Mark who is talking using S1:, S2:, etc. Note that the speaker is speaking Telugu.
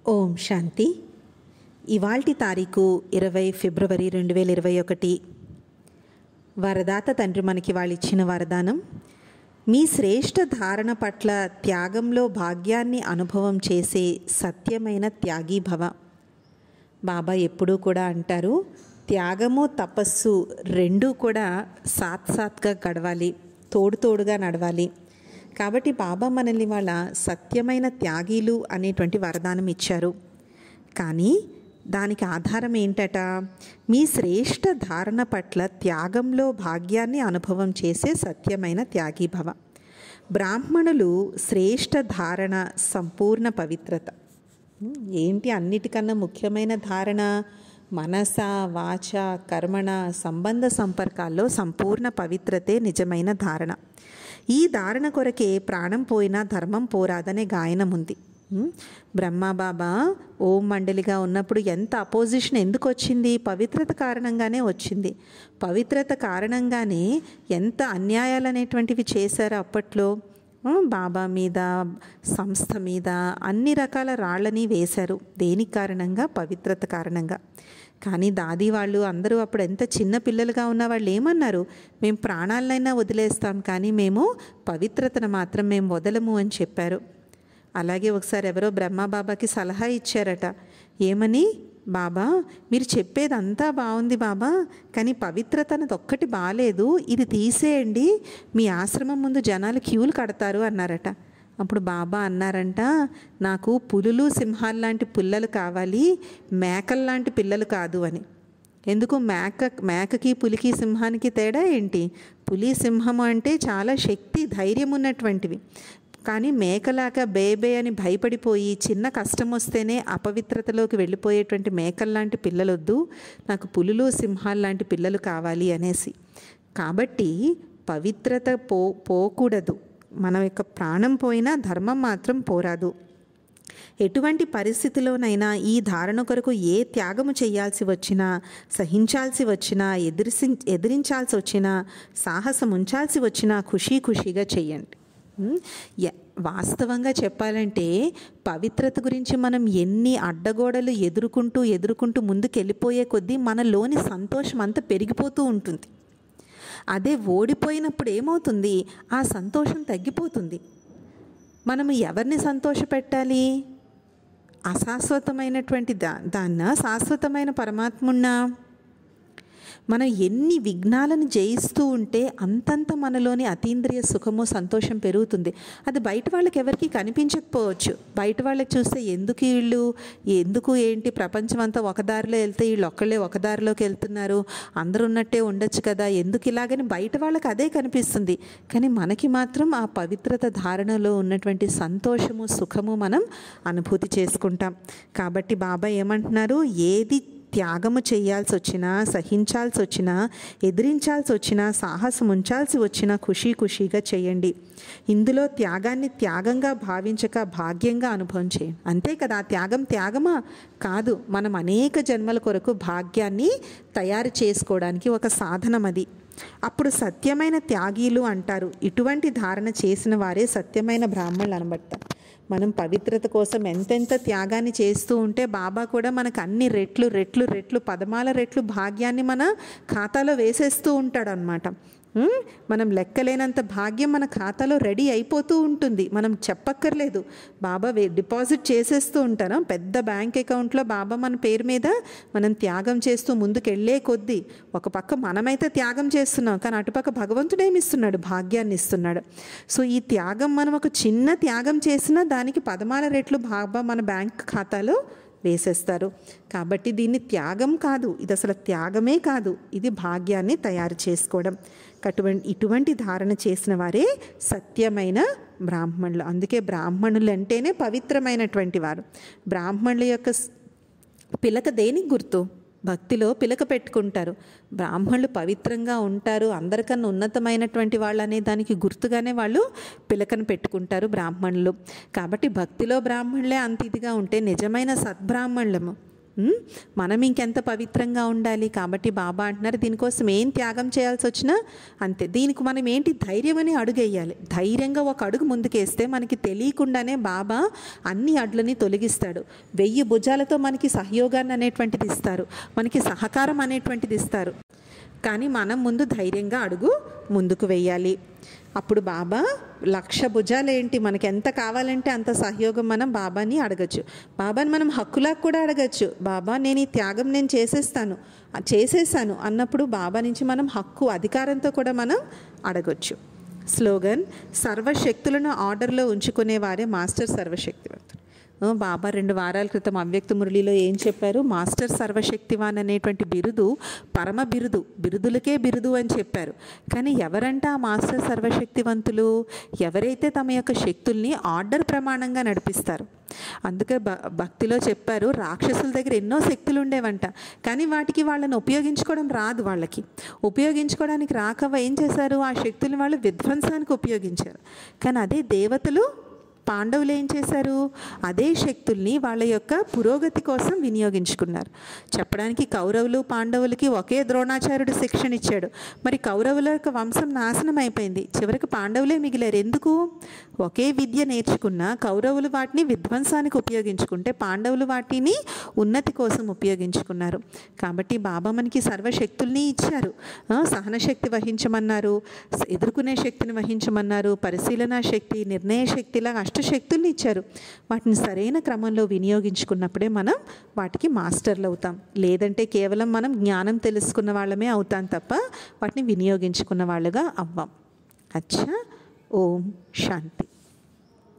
S1: ఓం శాంతి ఇవాల్టి తారీఖు ఇరవై ఫిబ్రవరి రెండు వేల ఇరవై ఒకటి వరదాత తండ్రి మనకి వాళ్ళు ఇచ్చిన వరదానం మీ శ్రేష్ఠ ధారణ పట్ల త్యాగంలో భాగ్యాన్ని అనుభవం చేసే సత్యమైన త్యాగీ భవ బాబా ఎప్పుడూ కూడా అంటారు త్యాగము తపస్సు రెండూ కూడా సాత్ సాత్గా గడవాలి తోడు తోడుగా నడవాలి కాబట్టి బాబా మనల్ని వాళ్ళ సత్యమైన త్యాగీలు అనేటువంటి వరదానం ఇచ్చారు కానీ దానికి ఆధారం ఏంటట మీ శ్రేష్ఠ ధారణ పట్ల త్యాగంలో భాగ్యాన్ని అనుభవం చేసే సత్యమైన త్యాగీ భవ బ్రాహ్మణులు శ్రేష్ఠ ధారణ సంపూర్ణ పవిత్రత ఏంటి అన్నిటికన్నా ముఖ్యమైన ధారణ మనస వాచ కర్మణ సంబంధ సంపర్కాల్లో సంపూర్ణ పవిత్రతే నిజమైన ధారణ ఈ ధారణ కొరకే ప్రాణం పోయినా ధర్మం పోరాదనే గాయనం ఉంది బ్రహ్మాబాబా ఓం మండలిగా ఉన్నప్పుడు ఎంత అపోజిషన్ ఎందుకు వచ్చింది పవిత్రత కారణంగానే వచ్చింది పవిత్రత కారణంగానే ఎంత అన్యాయాలు అనేటువంటివి చేశారు అప్పట్లో బాబా మీద సంస్థ మీద అన్ని రకాల రాళ్ళని వేశారు దేని కారణంగా పవిత్రత కారణంగా కానీ దాది వాళ్ళు అందరూ అప్పుడు ఎంత చిన్న పిల్లలుగా ఉన్న వాళ్ళు ఏమన్నారు మేము ప్రాణాలనైనా వదిలేస్తాం కానీ మేము పవిత్రతను మాత్రం మేము వదలము అని చెప్పారు అలాగే ఒకసారి ఎవరో బ్రహ్మబాబాకి సలహా ఇచ్చారట ఏమని బాబా మీరు చెప్పేది అంతా బాగుంది బాబా కానీ పవిత్రత అన్నది ఒక్కటి బాగాలేదు ఇది తీసేయండి మీ ఆశ్రమం ముందు జనాలు క్యూలు కడతారు అన్నారట అప్పుడు బాబా అన్నారంట నాకు పులులు సింహాలు లాంటి పుల్లలు కావాలి మేకలు లాంటి పిల్లలు కాదు అని ఎందుకు మేక మేకకి పులికి సింహానికి తేడా ఏంటి పులి సింహము అంటే చాలా శక్తి ధైర్యం ఉన్నటువంటివి కానీ మేకలాగా బేబే అని భయపడిపోయి చిన్న కష్టం వస్తేనే అపవిత్రతలోకి వెళ్ళిపోయేటువంటి మేకల్లాంటి పిల్లలొద్దు నాకు పులులు సింహాలు లాంటి పిల్లలు కావాలి అనేసి కాబట్టి పవిత్రత పో పోకూడదు మన యొక్క ప్రాణం పోయినా ధర్మం మాత్రం పోరాదు ఎటువంటి పరిస్థితిలోనైనా ఈ ధారణ కొరకు ఏ త్యాగము చేయాల్సి వచ్చినా సహించాల్సి వచ్చినా ఎదిరిసి ఎదిరించాల్సి వచ్చినా సాహసం ఉంచాల్సి వచ్చినా ఖుషీ ఖుషీగా చెయ్యండి వాస్తవంగా చెప్పాలంటే పవిత్రత గురించి మనం ఎన్ని అడ్డగోడలు ఎదుర్కొంటూ ఎదుర్కొంటూ ముందుకు వెళ్ళిపోయే కొద్దీ మనలోని సంతోషం అంతా పెరిగిపోతూ ఉంటుంది అదే ఓడిపోయినప్పుడు ఏమవుతుంది ఆ సంతోషం తగ్గిపోతుంది మనము ఎవరిని సంతోషపెట్టాలి అశాశ్వతమైనటువంటి దా దాన్న శాశ్వతమైన పరమాత్మున్నా మనం ఎన్ని విఘ్నాలను జయిస్తూ ఉంటే అంతంత మనలోని అతీంద్రియ సుఖము సంతోషం పెరుగుతుంది అది బయట వాళ్ళకి ఎవరికి కనిపించకపోవచ్చు బయట వాళ్ళకి చూస్తే ఎందుకు వీళ్ళు ఎందుకు ఏంటి ప్రపంచం అంతా ఒక దారిలో వెళ్తే వీళ్ళు ఒక్కళ్ళే ఒక దారిలోకి వెళ్తున్నారు అందరూ ఉన్నట్టే ఉండొచ్చు కదా ఎందుకు ఇలాగని బయట వాళ్ళకి అదే కనిపిస్తుంది కానీ మనకి మాత్రం ఆ పవిత్రత ధారణలో ఉన్నటువంటి సంతోషము సుఖము మనం అనుభూతి చేసుకుంటాం కాబట్టి బాబా ఏమంటున్నారు ఏది త్యాగము చేయాల్సి వచ్చినా సహించాల్సి వచ్చినా ఎదిరించాల్సి వచ్చినా సాహసం ఉంచాల్సి వచ్చినా ఖుషీ ఖుషీగా చేయండి ఇందులో త్యాగాన్ని త్యాగంగా భావించక భాగ్యంగా అనుభవం చేయండి అంతే కదా త్యాగం త్యాగమా కాదు మనం అనేక జన్మల కొరకు భాగ్యాన్ని తయారు చేసుకోవడానికి ఒక సాధనం అది అప్పుడు సత్యమైన త్యాగీలు అంటారు ఇటువంటి ధారణ చేసిన వారే సత్యమైన బ్రాహ్మణులు అనబడతారు మనం పవిత్రత కోసం ఎంతెంత త్యాగాన్ని చేస్తూ ఉంటే బాబా కూడా మనకు అన్ని రెట్లు రెట్లు రెట్లు పదమాల రెట్లు భాగ్యాన్ని మన ఖాతాలో వేసేస్తూ ఉంటాడు అనమాట మనం లెక్కలేనంత భాగ్యం మన ఖాతాలో రెడీ అయిపోతూ ఉంటుంది మనం చెప్పక్కర్లేదు బాబా డిపాజిట్ చేసేస్తూ ఉంటాను పెద్ద బ్యాంక్ అకౌంట్లో బాబా మన పేరు మీద మనం త్యాగం చేస్తూ ముందుకు వెళ్ళే కొద్దీ ఒక పక్క మనమైతే త్యాగం చేస్తున్నాం కానీ అటుపక్క భగవంతుడు ఏమి ఇస్తున్నాడు భాగ్యాన్ని ఇస్తున్నాడు సో ఈ త్యాగం మనం ఒక చిన్న త్యాగం చేసినా దానికి పదమాల రెట్లు బాబా మన బ్యాంక్ ఖాతాలో వేసేస్తారు కాబట్టి దీన్ని త్యాగం కాదు ఇది అసలు త్యాగమే కాదు ఇది భాగ్యాన్ని తయారు చేసుకోవడం అటువంటి ఇటువంటి ధారణ చేసిన వారే సత్యమైన బ్రాహ్మణులు అందుకే బ్రాహ్మణులు అంటేనే పవిత్రమైనటువంటి వారు బ్రాహ్మణుల యొక్క పిలక దేనికి గుర్తు భక్తిలో పిలక పెట్టుకుంటారు బ్రాహ్మణులు పవిత్రంగా ఉంటారు అందరికన్నా ఉన్నతమైనటువంటి వాళ్ళు అనే దానికి గుర్తుగానే వాళ్ళు పిలకను పెట్టుకుంటారు బ్రాహ్మణులు కాబట్టి భక్తిలో బ్రాహ్మణులే అంత ఇదిగా ఉంటే నిజమైన సద్బ్రాహ్మణులము ఉమ్, మనం ఇంకెంత పవిత్రంగా ఉండాలి కాబట్టి బాబా అంటున్నారు దీనికోసం ఏం త్యాగం చేయాల్సి వచ్చినా అంతే దీనికి మనం ఏంటి ధైర్యం అని అడుగేయాలి ధైర్యంగా ఒక అడుగు ముందుకేస్తే మనకి తెలియకుండానే బాబా అన్ని అడ్లని తొలగిస్తాడు వెయ్యి భుజాలతో మనకి సహయోగాన్ని అనేటువంటిది ఇస్తారు మనకి సహకారం అనేటువంటిది ఇస్తారు కానీ మనం ముందు ధైర్యంగా అడుగు ముందుకు వెయ్యాలి అప్పుడు బాబా లక్ష భుజాలు ఏంటి మనకి ఎంత కావాలంటే అంత సహయోగం మనం బాబాని అడగచ్చు బాబాని మనం హక్కులా కూడా అడగచ్చు బాబా నేను ఈ త్యాగం నేను చేసేస్తాను ఆ చేసేసాను అన్నప్పుడు బాబా నుంచి మనం హక్కు అధికారంతో కూడా మనం అడగొచ్చు స్లోగన్ సర్వశక్తులను ఆర్డర్లో ఉంచుకునేవారే మాస్టర్ సర్వశక్తివంతుడు ఆ, బాబా రెండు వారాల క్రితం అవ్యక్త మురళిలో ఏం చెప్పారు మాస్టర్ సర్వశక్తివాన్ అనేటువంటి బిరుదు పరమ బిరుదు బిరుదులకే బిరుదు అని చెప్పారు కానీ ఎవరంట ఆ మాస్టర్ సర్వశక్తివంతులు ఎవరైతే తమ యొక్క శక్తుల్ని ఆర్డర్ ప్రమాణంగా నడిపిస్తారు అందుకే భ భక్తిలో చెప్పారు రాక్షసుల దగ్గర ఎన్నో శక్తులు ఉండేవంట కానీ వాటికి వాళ్ళని ఉపయోగించుకోవడం రాదు వాళ్ళకి ఉపయోగించుకోవడానికి రాక ఏం చేశారు ఆ శక్తుల్ని వాళ్ళు విధ్వంసానికి ఉపయోగించారు కానీ అదే దేవతలు పాండవులు ఏం చేశారు అదే శక్తుల్ని వాళ్ళ యొక్క పురోగతి కోసం వినియోగించుకున్నారు చెప్పడానికి కౌరవులు పాండవులకి ఒకే ద్రోణాచార్యుడు శిక్షణ ఇచ్చాడు మరి కౌరవుల యొక్క వంశం నాశనం అయిపోయింది చివరికి పాండవులే మిగిలారు ఎందుకు ఒకే విద్య నేర్చుకున్న కౌరవులు వాటిని విధ్వంసానికి ఉపయోగించుకుంటే పాండవులు వాటిని ఉన్నతి కోసం ఉపయోగించుకున్నారు కాబట్టి బాబా మనకి సర్వశక్తుల్ని ఇచ్చారు ఆ, సహనశక్తి వహించమన్నారు స- ఎదుర్కొనే శక్తిని వహించమన్నారు పరిశీలన శక్తి నిర్ణయ శక్తిలా అష్టశక్తుల్ని ఇచ్చారు వాటిని సరైన క్రమంలో వినియోగించుకున్నప్పుడే మనం వాటికి మాస్టర్లు అవుతాం లేదంటే కేవలం మనం జ్ఞానం తెలుసుకున్న వాళ్ళమే అవుతాం తప్ప వాటిని వినియోగించుకున్న వాళ్ళుగా అవ్వం అచ్చా ఓం శాంతి